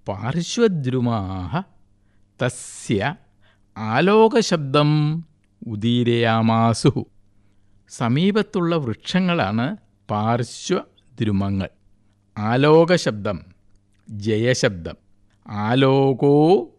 പാർശ്വദ്രുമാഹ തസ്യ ആലോകശബ്ദം ഉദീരയാമാസു സമീപത്തുള്ള വൃക്ഷങ്ങളാണ് പാർശ്വദ്രുമങ്ങൾ ആലോകശബ്ദം ജയശബ്ദം ആലോകോ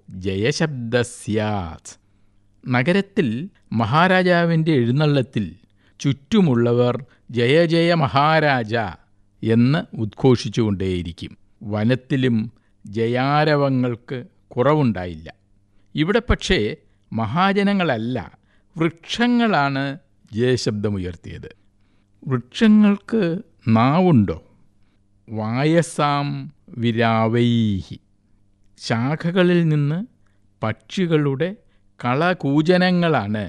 ജയശബ്ദസ്യാത് നഗരത്തിൽ മഹാരാജാവിൻ്റെ എഴുന്നള്ളത്തിൽ ചുറ്റുമുള്ളവർ ജയ ജയ മഹാരാജ എന്ന് ഉദ്ഘോഷിച്ചുകൊണ്ടേയിരിക്കും വനത്തിലും ജയാരവങ്ങൾക്ക് കുറവുണ്ടായില്ല ഇവിടെ പക്ഷേ മഹാജനങ്ങളല്ല വൃക്ഷങ്ങളാണ് ജയശബ്ദമുയർത്തിയത് വൃക്ഷങ്ങൾക്ക് നാവുണ്ടോ വായസാം വിരാവൈഹി ശാഖകളിൽ നിന്ന് പക്ഷികളുടെ കളകൂജനങ്ങളാണ്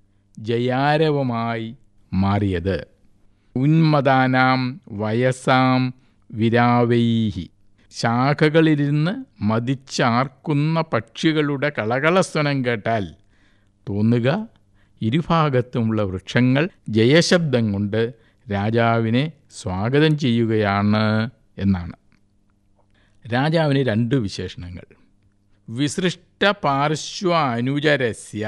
ജയാരവമായി മാറിയത് ഉന്മദാനാം വയസാം വിരാവൈഹി ശാഖകളിലിരുന്ന് മതിച്ചാർക്കുന്ന പക്ഷികളുടെ കളകളസ്വനം കേട്ടാൽ തോന്നുക ഇരുഭാഗത്തുമുള്ള വൃക്ഷങ്ങൾ ജയശബ്ദം കൊണ്ട് രാജാവിനെ സ്വാഗതം ചെയ്യുകയാണ് എന്നാണ് രാജാവിന് രണ്ട് വിശേഷണങ്ങൾ വിസൃഷ്ട പാർശ്വ അനുചരസ്യ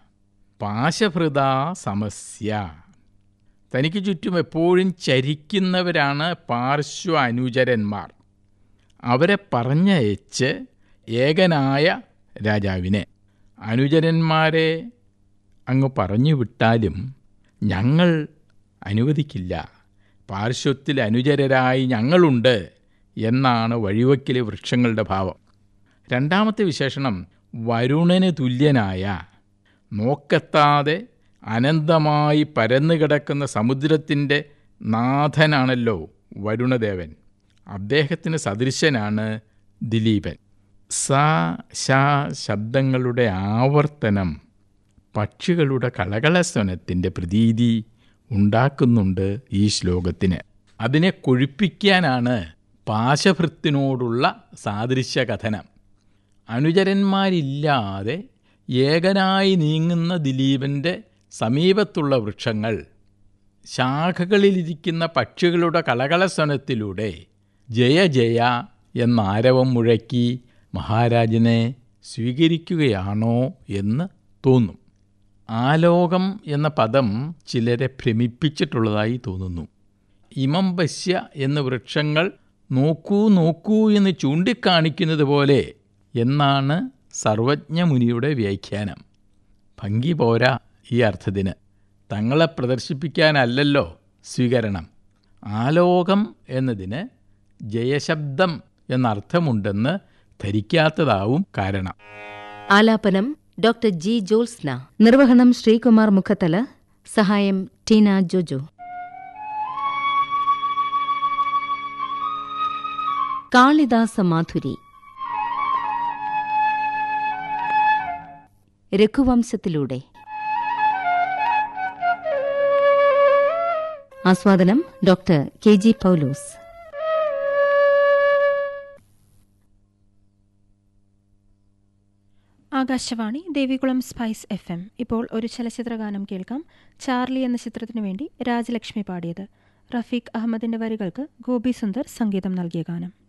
പാശഭൃത സമസ്യ തനിക്ക് ചുറ്റും എപ്പോഴും ചരിക്കുന്നവരാണ് പാർശ്വ അനുചരന്മാർ അവരെ പറഞ്ഞയച്ച് ഏകനായ രാജാവിനെ അനുചരന്മാരെ അങ്ങ് പറഞ്ഞു വിട്ടാലും ഞങ്ങൾ അനുവദിക്കില്ല പാർശ്വത്തിൽ അനുചരരായി ഞങ്ങളുണ്ട് എന്നാണ് വഴിവക്കിലെ വൃക്ഷങ്ങളുടെ ഭാവം രണ്ടാമത്തെ വിശേഷണം വരുണന് തുല്യനായ നോക്കെത്താതെ അനന്തമായി പരന്നു കിടക്കുന്ന സമുദ്രത്തിൻ്റെ നാഥനാണല്ലോ വരുണദേവൻ അദ്ദേഹത്തിന് സദൃശനാണ് ദിലീപൻ സ ശ ശബ്ദങ്ങളുടെ ആവർത്തനം പക്ഷികളുടെ കളകളസ്വനത്തിൻ്റെ പ്രതീതി ഉണ്ടാക്കുന്നുണ്ട് ഈ ശ്ലോകത്തിന് അതിനെ കൊഴിപ്പിക്കാനാണ് പാശഭൃത്തിനോടുള്ള സാദൃശ്യ കഥനം അനുചരന്മാരില്ലാതെ ഏകനായി നീങ്ങുന്ന ദിലീപൻ്റെ സമീപത്തുള്ള വൃക്ഷങ്ങൾ ശാഖകളിലിരിക്കുന്ന പക്ഷികളുടെ കളകളസ്വനത്തിലൂടെ ജയ ജയ എന്നാരവം മുഴക്കി മഹാരാജനെ സ്വീകരിക്കുകയാണോ എന്ന് തോന്നും ആലോകം എന്ന പദം ചിലരെ ഭ്രമിപ്പിച്ചിട്ടുള്ളതായി തോന്നുന്നു ഇമം പശ്യ എന്ന വൃക്ഷങ്ങൾ നോക്കൂ നോക്കൂ എന്ന് ചൂണ്ടിക്കാണിക്കുന്നത് പോലെ എന്നാണ് സർവജ്ഞമുനിയുടെ വ്യാഖ്യാനം ഭംഗി പോരാ ഈ അർത്ഥത്തിന് തങ്ങളെ പ്രദർശിപ്പിക്കാനല്ലല്ലോ സ്വീകരണം ആലോകം എന്നതിന് ജയശബ്ദം എന്നർത്ഥമുണ്ടെന്ന് ധരിക്കാത്തതാവും കാരണം ആലാപനം ഡോക്ടർ ജി ജോത്സ്ന നിർവഹണം ശ്രീകുമാർ മുഖത്തല സഹായം ടീന ജോജോ കാളിദാസ മാധുരി രഘുവംശത്തിലൂടെ ആസ്വാദനം doctor K G Paulose Akashvani Devikulam spice F M ഇപ്പോൾ ഒരു ചലച്ചിത്രഗാനം കേൾക്കാം ചാർലി എന്ന ചിത്രത്തിനു വേണ്ടി രാജലക്ഷ്മി പാടിയത് റഫീഖ് അഹമ്മദിന്റെ വരികൾക്ക് ഗോപി സുന്ദർ സംഗീതം നൽകിയ ഗാനം